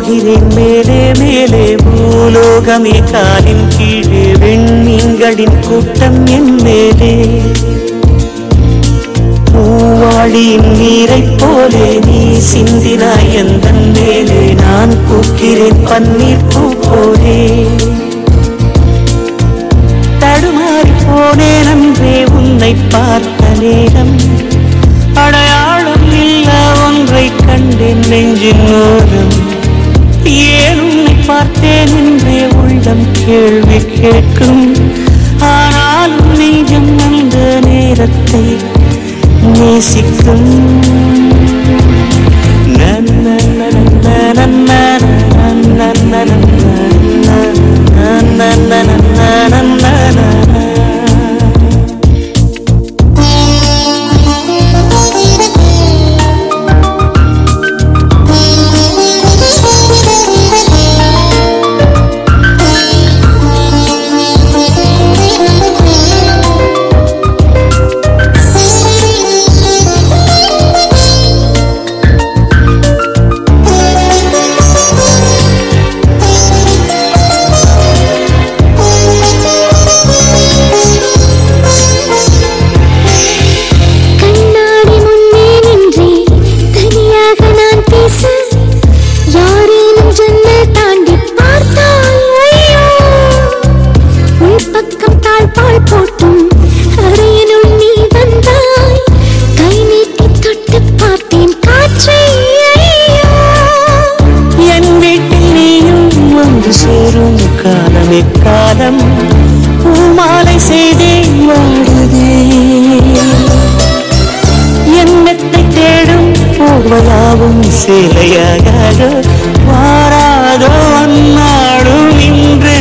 போகிறேன் மேலே மேலே பூலோகமே காலின் கீழே விண்மீன்களின் கூட்டம் என் மேலே பூவாளியின் நீரைப் போலே நீ சிந்தினாய் எந்த மேலே நான் பூக்கிறேன் பன்னீர் பூ போலே தடுமாறி போனேன் அன்றே உன்னை பார்த்த நேரம் அடையாளம் இல்ல ஒன்றை கண்டேன் நெஞ்சின் ஓரம் ஏன் உன்னை பார்த்தேன் என்றே உள்ளம் கேள்வி கேட்கும் ஆனாலும் நெஞ்சம் அந்த நேரத்தை நேசிக்கும் நன்ன நன்ன நன்ன நன்ன நன்ன நன்ன நன்ன கண்ணாடி முன்னே நின்றே தனியாக நான் பேச யாரேனும் ஜன்னல் தாண்டி பார்த்தால் ஐயோ உள் பக்கம் தாழ்பால் போட்டும் அறையினுள் நீ வந்தாய் கை நீட்டி தொட்டு பார்த்தேன் காற்றை ஐயோ என் வீட்டில் நீயும் வந்து சேரும் காலம் எக்காலம் பூமாலை செய்தே வாடுதே எண்ணத்தை தேடும் போர்வையாவும் சேலையாக வாராதோ அந்நாடும் இன்று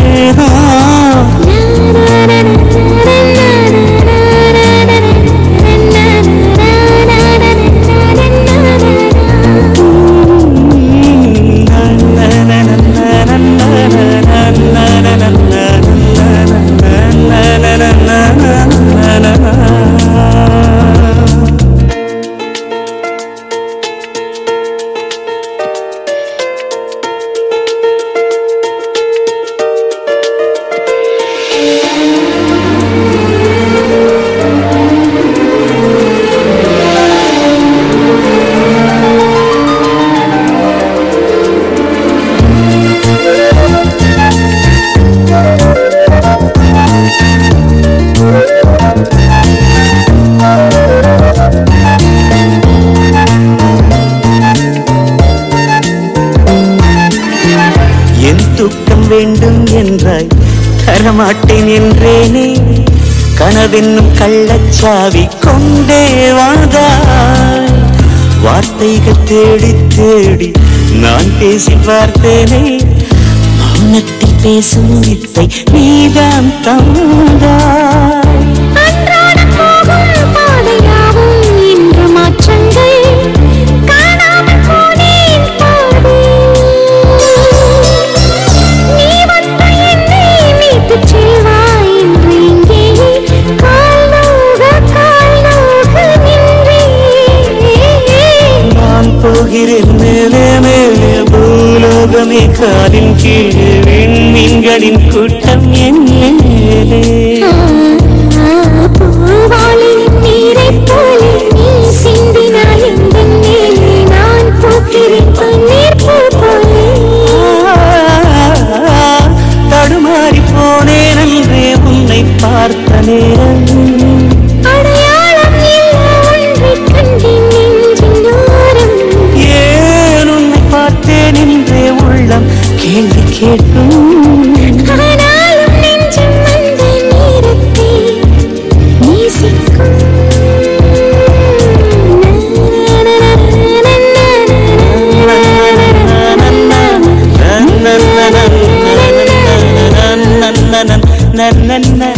என் தூக்கம் வேண்டும் என்றாய் தரமாட்டேன் என்றேனே கனவென்னும் கள்ளச்சாவி கொண்டே வந்தாய் வார்த்தைகள் தேடி தேடி நான் பேசி பார்த்தேனே மௌனத்தில் பேசும் வித்தை நீதான் தந்தாய் அன்றாடம் போகும் பாதையாவும் இன்று மாற்றங்கள் காணாமல் போனேன் பாதி. நீ வந்து என்னை மீட்டுச் செல்வாய் என்று இங்கேயே கால் நோக, கால் நோக நின்றேன். நான் போகிறேன் மேலே மேலே பூலோகமே காலின் கீழே விண்மீன்களின் கூட்டம் என் மேலே பூவாளின் நீரைப் போலே நீ சிந்தினாய் எந்தன் மேலே. நான் பூக்கிறேன் பன்னீர் பூ போலே. தடுமாறி போனேன் அன்றே உன்னை பார்த்த நேரம் அடையாளம் இல்ல ஒன்றைக் கண்டேன் நெஞ்சின் ஓரம். ஏன் உன்னை பார்த்தேன் என்றே உள்ளம் கேள்வி கேட்கும் ஆனாலும் நெஞ்சம் அந்த நேரத்தை நேசிக்கும். நன்னன்னன